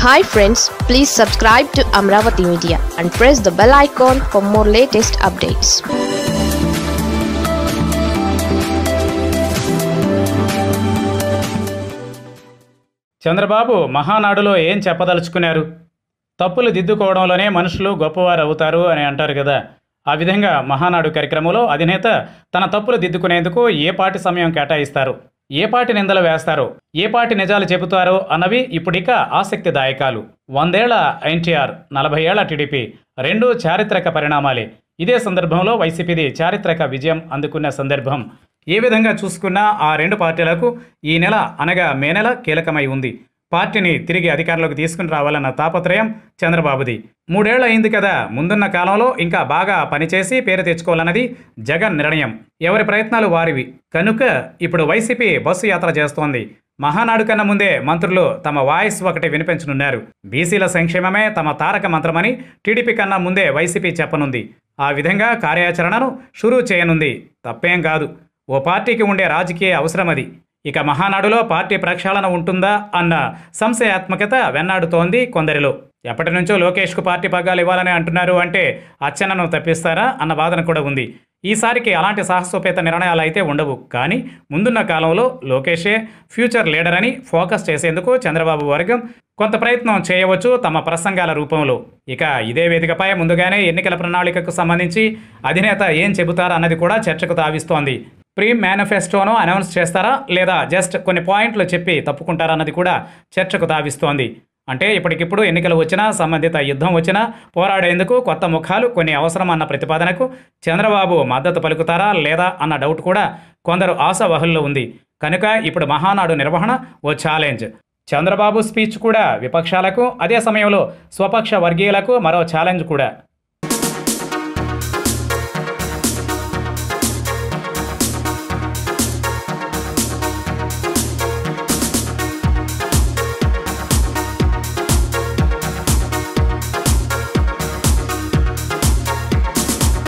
hi friends please subscribe to Amaravati media and press the bell icon for more latest updates Chandrababu మహానాడులో ఏం చెప్పదలుచుకున్నారు తప్పులు దిద్దుకోవడంలోనే మనుషులు గొప్పవారు అవుతారు అని అంటారు కదా ఆ విధంగా మహానాడు కార్యక్రమంలో అధినేత తన తప్పులు దిద్దుకునేందుకు ఏ పాటి సమయం కేటాయిస్తారు ఏ పాటి నిందలు వేస్తారు ఏ పాటి నిజాలు చెబుతారో అన్నవి ఇప్పుడిక ఆసక్తిదాయకాలు వందేళ్ల ఎన్టీఆర్ నలభై ఏళ్ల టీడీపీ రెండు చారిత్రక పరిణామాలే ఇదే సందర్భంలో వైసీపీది చారిత్రక విజయం అందుకున్న సందర్భం ఏ విధంగా చూసుకున్నా ఆ రెండు పార్టీలకు ఈ నెల అనగా మే నెల కీలకమై ఉంది పార్టీని తిరిగి అధికారంలోకి తీసుకుని రావాలన్న తాపత్రయం చంద్రబాబుది మూడేళ్ల అయింది కదా ముందున్న కాలంలో ఇంకా బాగా పనిచేసి పేరు తెచ్చుకోవాలన్నది జగన్ నిర్ణయం ఎవరి ప్రయత్నాలు వారివి కనుక ఇప్పుడు వైసీపీ బస్సు యాత్ర చేస్తోంది మహానాడు కన్నా ముందే మంత్రులు తమ వాయిస్ ఒకటి వినిపించనున్నారు బీసీల సంక్షేమమే తమ తారక మంత్రమని టీడీపీ కన్నా ముందే వైసీపీ చెప్పనుంది ఆ విధంగా కార్యాచరణను షురూ చేయనుంది తప్పేం కాదు ఓ పార్టీకి ఉండే రాజకీయ అవసరం అది ఇక మహానాడులో పార్టీ ప్రక్షాళన ఉంటుందా అన్న సంశయాత్మకత వెన్నాడుతోంది కొందరిలో ఎప్పటి నుంచో లోకేష్కు పార్టీ పగ్గాలు ఇవ్వాలని అంటున్నారు అంటే అచ్చనను తప్పిస్తారా అన్న వాదన కూడా ఉంది ఈసారికి అలాంటి సాహసోపేత నిర్ణయాలు అయితే ఉండవు కానీ ముందున్న కాలంలో లోకేషే ఫ్యూచర్ లీడర్ అని ఫోకస్ చేసేందుకు చంద్రబాబు వర్గం కొంత ప్రయత్నం చేయవచ్చు తమ ప్రసంగాల రూపంలో ఇక ఇదే వేదికపై ముందుగానే ఎన్నికల ప్రణాళికకు సంబంధించి అధినేత ఏం చెబుతారా అన్నది కూడా చర్చకు తావిస్తోంది ప్రీ మేనిఫెస్టోను అనౌన్స్ చేస్తారా లేదా జస్ట్ కొన్ని పాయింట్లు చెప్పి తప్పుకుంటారా అన్నది కూడా చర్చకు తావిస్తోంది అంటే ఇప్పటికిప్పుడు ఎన్నికలు వచ్చినా సంబంధిత యుద్ధం వచ్చినా పోరాడేందుకు కొత్త ముఖాలు కొన్ని అవసరం అన్న ప్రతిపాదనకు చంద్రబాబు మద్దతు పలుకుతారా లేదా అన్న డౌట్ కూడా కొందరు ఆశావహుల్లో ఉంది కనుక ఇప్పుడు మహానాడు నిర్వహణ ఓ ఛాలెంజ్ చంద్రబాబు స్పీచ్ కూడా విపక్షాలకు అదే సమయంలో స్వపక్ష వర్గీయులకు మరో ఛాలెంజ్ కూడా